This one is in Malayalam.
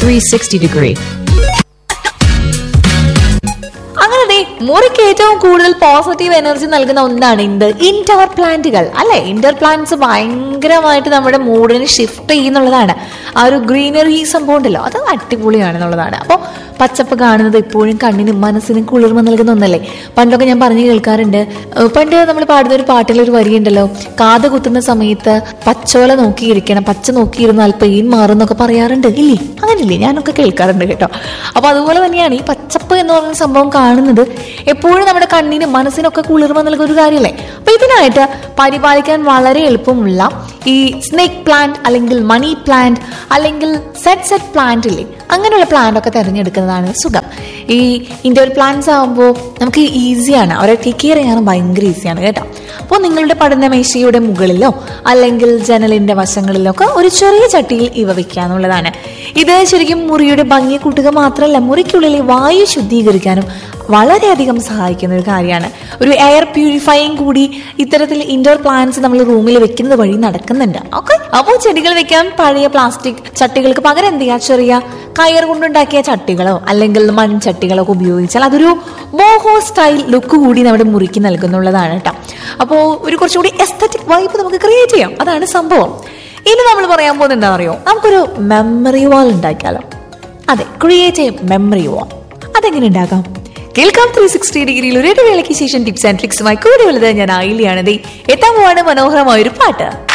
360 degree. അങ്ങനെ ദേ മുറിക്ക് ഏറ്റവും കൂടുതൽ പോസിറ്റീവ് എനർജി നൽകുന്ന ഒന്നാണ് എന്ത് ഇൻഡോർ പ്ലാന്റുകൾ അല്ലെ ഇൻഡോർ പ്ലാന്റ്സ് ഭയങ്കരമായിട്ട് നമ്മുടെ മൂഡിന് ഷിഫ്റ്റ് ചെയ്യുന്നുള്ളതാണ് ആ ഒരു ഗ്രീനറി സംഭവം ഉണ്ടല്ലോ അത് അടിപൊളിയാണെന്നുള്ളതാണ് അപ്പോൾ പച്ചപ്പ് കാണുന്നത് എപ്പോഴും കണ്ണിനും മനസ്സിനും കുളിർമ നൽകുന്ന ഒന്നല്ലേ പണ്ടൊക്കെ ഞാൻ പറഞ്ഞു കേൾക്കാറുണ്ട് ഏഹ് പണ്ട് നമ്മൾ പാടുന്ന ഒരു പാട്ടിലൊരു വരിയുണ്ടല്ലോ കാത് കുത്തുന്ന സമയത്ത് പച്ചോല നോക്കിയിരിക്കണം പച്ച നോക്കിയിരുന്നാൽ പെയിൻ മാറും എന്നൊക്കെ പറയാറുണ്ട് ഇല്ലേ അങ്ങനില്ലേ ഞാനൊക്കെ കേൾക്കാറുണ്ട് കേട്ടോ അപ്പൊ അതുപോലെ തന്നെയാണ് ഈ പച്ചപ്പ് എന്ന് പറയുന്ന സംഭവം കാണുന്നത് എപ്പോഴും നമ്മുടെ കണ്ണിനും മനസ്സിനൊക്കെ കുളിർമ നൽകുന്ന ഒരു കാര്യമല്ലേ അപ്പൊ ഇതിനായിട്ട് പരിപാലിക്കാൻ വളരെ എളുപ്പമുള്ള ഈ സ്നേക്ക് പ്ലാന്റ് അല്ലെങ്കിൽ മണി പ്ലാന്റ് അല്ലെങ്കിൽ സെറ്റ് സെറ്റ് പ്ലാന്റ് ഇല്ലേ അങ്ങനെയുള്ള പ്ലാന്റ് ഒക്കെ തിരഞ്ഞെടുക്കുന്നതാണ് സുഖം ഈ ഇൻഡോർ പ്ലാന്റ്സ് ആകുമ്പോൾ നമുക്ക് ഈസിയാണ് അവരെ ടേക്ക് കെയർ ചെയ്യാനും ഭയങ്കര ഈസിയാണ് കേട്ടോ അപ്പോൾ നിങ്ങളുടെ പഠനമേശയുടെ മുകളിലോ അല്ലെങ്കിൽ ജനലിന്റെ വശങ്ങളിലോ ഒക്കെ ഒരു ചെറിയ ചട്ടിയിൽ ഇവ വെക്കാന്നുള്ളതാണ് ഇത് ശരിക്കും മുറിയുടെ ഭംഗി കൂട്ടുക മാത്രമല്ല മുറിക്കുള്ളിലെ വായു ശുദ്ധീകരിക്കാനും വളരെയധികം സഹായിക്കുന്ന ഒരു കാര്യമാണ് ഒരു എയർ പ്യൂരിഫൈയും കൂടി ഇത്തരത്തിൽ ഇൻഡോർ പ്ലാന്റ്സ് നമ്മൾ റൂമിൽ വെക്കുന്നത് വഴി നടക്കുന്നുണ്ട് ഓക്കെ അപ്പോൾ ചെടികൾ വെക്കാൻ പഴയ പ്ലാസ്റ്റിക് ചട്ടികൾക്ക് പകരം എന്ത് ചെയ്യുക ചെറിയ കയർ കൊണ്ടുണ്ടാക്കിയ ചട്ടികളോ അല്ലെങ്കിൽ മൺചട്ടികളോ ഒക്കെ ഉപയോഗിച്ചാൽ അതൊരു ബോഹോ സ്റ്റൈൽ ലുക്ക് കൂടി നമ്മുടെ മുറിക്ക് നൽകുന്നുള്ളതാണ് കേട്ടോ അപ്പോൾ ഒരു കുറച്ചുകൂടി എസ്തറ്റിക് വൈബ് നമുക്ക് ക്രിയേറ്റ് ചെയ്യാം അതാണ് സംഭവം ഇനി നമ്മൾ പറയാൻ പോകുന്നത് എന്താ അറിയോ നമുക്കൊരു മെമ്മറി വാൾ ഉണ്ടാക്കിയാലോ അതെ ക്രിയേറ്റ് എ മെമ്മറി വാൾ അതെങ്ങനെ ഉണ്ടാക്കാം കേൾക്കാം ത്രീ സിക്സ്റ്റി ഡിഗ്രിയിൽ ഒരു ഇടവേളയ്ക്ക് ശേഷം ടിപ്സ് ആൻഡ് ട്രിക്സുമായി കൂടെ ഉള്ളത് ഞാൻ ആയില്യാണ് ദേ എത്താൻ പോവാണ് മനോഹരമായ ഒരു പാട്ട്